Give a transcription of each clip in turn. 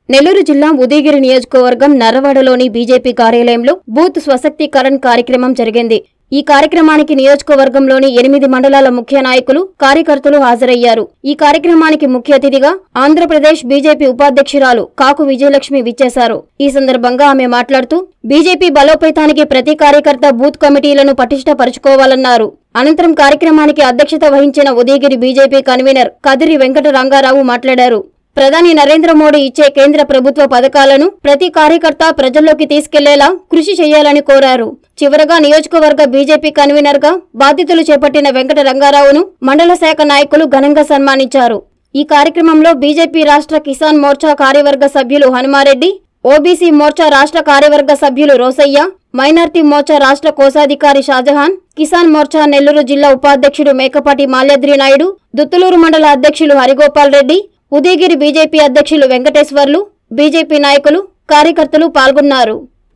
నెల్లూరు జిల్లా ఉదయగిరి నియోజకవర్గం నర్రవాడలోని బీజేపీ కార్యాలయంలో బూత్ స్వశక్తీకరణ్ కార్యక్రమం జరిగింది ఈ కార్యక్రమానికి నియోజకవర్గంలోని ఎనిమిది మండలాల ముఖ్య నాయకులు కార్యకర్తలు హాజరయ్యారు ఈ కార్యక్రమానికి ముఖ్య అతిథిగా ఆంధ్రప్రదేశ్ బీజేపీ ఉపాధ్యక్షురాలు కాకు విజయలక్ష్మి విచ్చేశారు ఈ సందర్భంగా ఆమె మాట్లాడుతూ బీజేపీ బలోపేతానికి ప్రతి కార్యకర్త బూత్ కమిటీలను పటిష్టపరుచుకోవాలన్నారు అనంతరం కార్యక్రమానికి అధ్యక్షత వహించిన ఉదయగిరి బీజేపీ కన్వీనర్ కదిరి వెంకట రంగారావు మాట్లాడారు ప్రధాని నరేంద్ర మోడీ ఇచ్చే కేంద్ర ప్రభుత్వ పథకాలను ప్రతి కార్యకర్త ప్రజల్లోకి తీసుకెళ్లేలా కృషి చేయాలని కోరారు చివరగా నియోజకవర్గ బీజేపీ కన్వీనర్ గా బాధ్యతలు చేపట్టిన వెంకట రంగారావును మండల శాఖ నాయకులు ఘనంగా సన్మానించారు ఈ కార్యక్రమంలో బీజేపీ రాష్ట్ర కిసాన్ మోర్చా కార్యవర్గ సభ్యులు హనుమారెడ్డి ఓబీసీ మోర్చా రాష్ట్ర కార్యవర్గ సభ్యులు రోసయ్య మైనార్టీ మోర్చా రాష్ట్ర కోశాధికారి షాజహాన్ కిసాన్ మోర్చా నెల్లూరు జిల్లా ఉపాధ్యక్షుడు మేకపాటి మాల్యాద్రి నాయుడు దుత్తులూరు మండల అధ్యక్షులు హరిగోపాల్ రెడ్డి ఉదయగిరి బీజేపీ అధ్యక్షులు వెంకటేశ్వర్లు బీజేపీ నాయకులు కార్యకర్తలు పాల్గొన్నారు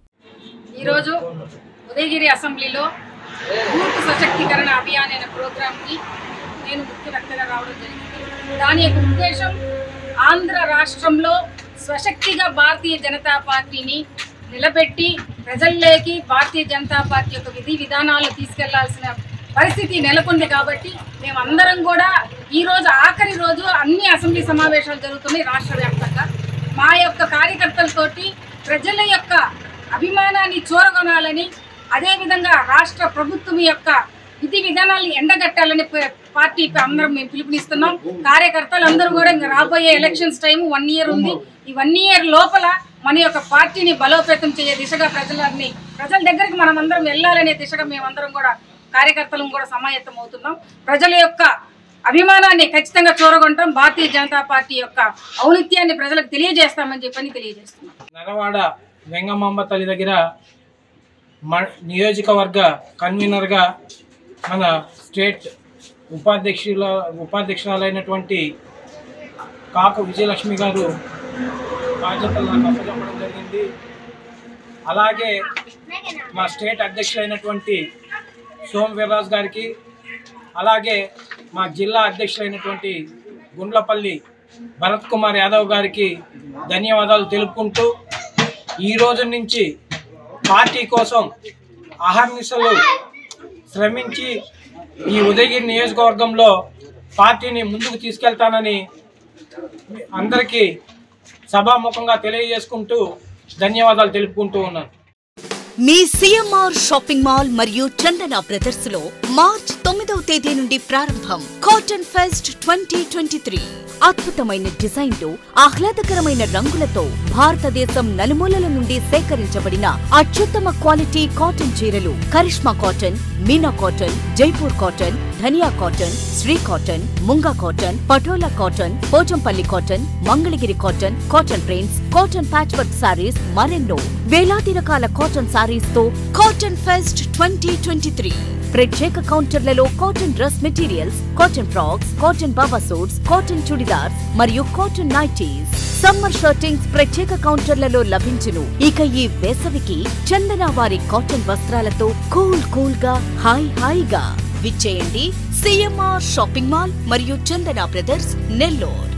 ఈరోజు ఉదయగిరి అసెంబ్లీలో బూత్ సశక్తీకరణ అభియాన్ అనే ప్రోగ్రాంకి నేను ముఖ్య వక్తగా రావడం జరిగింది దాని యొక్క ఉద్దేశం ఆంధ్ర రాష్ట్రంలో స్వశక్తిగా భారతీయ జనతా పార్టీని నిలబెట్టి ప్రజల్లోకి భారతీయ జనతా పార్టీ యొక్క విధి విధానాలు తీసుకెళ్లాల్సిన పరిస్థితి నెలకొంది కాబట్టి మేమందరం కూడా ఈ రోజు ఆఖరి రోజు అన్ని అసెంబ్లీ సమావేశాలు జరుగుతున్నాయి రాష్ట్ర వ్యాప్తంగా మా యొక్క కార్యకర్తలతోటి ప్రజల యొక్క అభిమానాన్ని చూరగొనాలని అదేవిధంగా రాష్ట్ర ప్రభుత్వం యొక్క విధి విధానాన్ని ఎండగట్టాలని ప- పార్టీ అందరం మేము పిలుపునిస్తున్నాం కార్యకర్తలు అందరూ కూడా ఇంకా రాబోయే ఎలక్షన్స్ టైం వన్ ఇయర్ ఉంది ఈ వన్ ఇయర్ లోపల మన యొక్క పార్టీని బలోపేతం చేసే దిశగా ప్రజలని ప్రజల దగ్గరికి మనం అందరం వెళ్ళాలనే దిశగా మేమందరం కూడా కార్యకర్తలం కూడా సమాయత్తం అవుతున్నాం ప్రజల యొక్క అభిమానాన్ని ఖచ్చితంగా చూరగొంటాం భారతీయ జనతా పార్టీ యొక్క ఔన్నత్యాన్ని ప్రజలకు తెలియజేస్తామని చెప్పని తెలియజేస్తున్నాం నరవాడ వెంగమాంబ తల్లి దగ్గర మ నియోజకవర్గ కన్వీనర్గా మన స్టేట్ ఉపాధ్యక్షుల ఉపాధ్యక్షురాలైనటువంటి కాకు విజయలక్ష్మి గారు బాధ్యతలు నాకు అప్పచెప్పడం జరిగింది అలాగే మా స్టేట్ అధ్యక్షులైనటువంటి సోమ్ వీర్రాజు గారికి అలాగే మా జిల్లా అధ్యక్షులైనటువంటి గుండ్లపల్లి భరత్ కుమార్ యాదవ్ గారికి ధన్యవాదాలు తెలుపుకుంటూ ఈ రోజు నుంచి పార్టీ కోసం అహర్నిశలు శ్రమించి ఈ ఉదయగిరి నియోజకవర్గంలో పార్టీని ముందుకు తీసుకెళ్తానని అందరికీ సభాముఖంగా తెలియజేసుకుంటూ ధన్యవాదాలు తెలుపుకుంటూ ఉన్నాను మీ సిఎంఆర్ షాపింగ్ మాల్ మరియు చందన బ్రదర్స్ లో మార్చ్ తొమ్మిదవ తేదీ నుండి ప్రారంభం cotton fest twenty twenty three అద్భుతమైన డిజైన్లు ఆహ్లాదకరమైన రంగులతో భారతదేశం నలుమూలల నుండి సేకరించబడిన అత్యుత్తమ క్వాలిటీ కాటన్ చీరలు Karishma cotton Meena cotton Jaipur cotton Dhaniya cotton Shri cotton Munga cotton Patola cotton Pochampally cotton Mangalagiri cotton cotton prints cotton patch work sarees మరెన్నో వేలాది రకాల కాటన్ సారీస్ తో cotton fest twenty twenty three ప్రత్యేక కౌంటర్లలో cotton dress materials cotton frocks cotton baba suits cotton churidars మరియు cotton nighties summer shirtings ప్రత్యేక కౌంటర్లలో లభించును ఇక ఈ వేసవికి చందన వారి కాటన్ వస్త్రాలతో కూల్ కూల్ గా హాయ్ హాయిగా విచ్చేయండి సిఎంఆర్ షాపింగ్ మాల్ మరియు చందన బ్రదర్స్ నెల్లూరు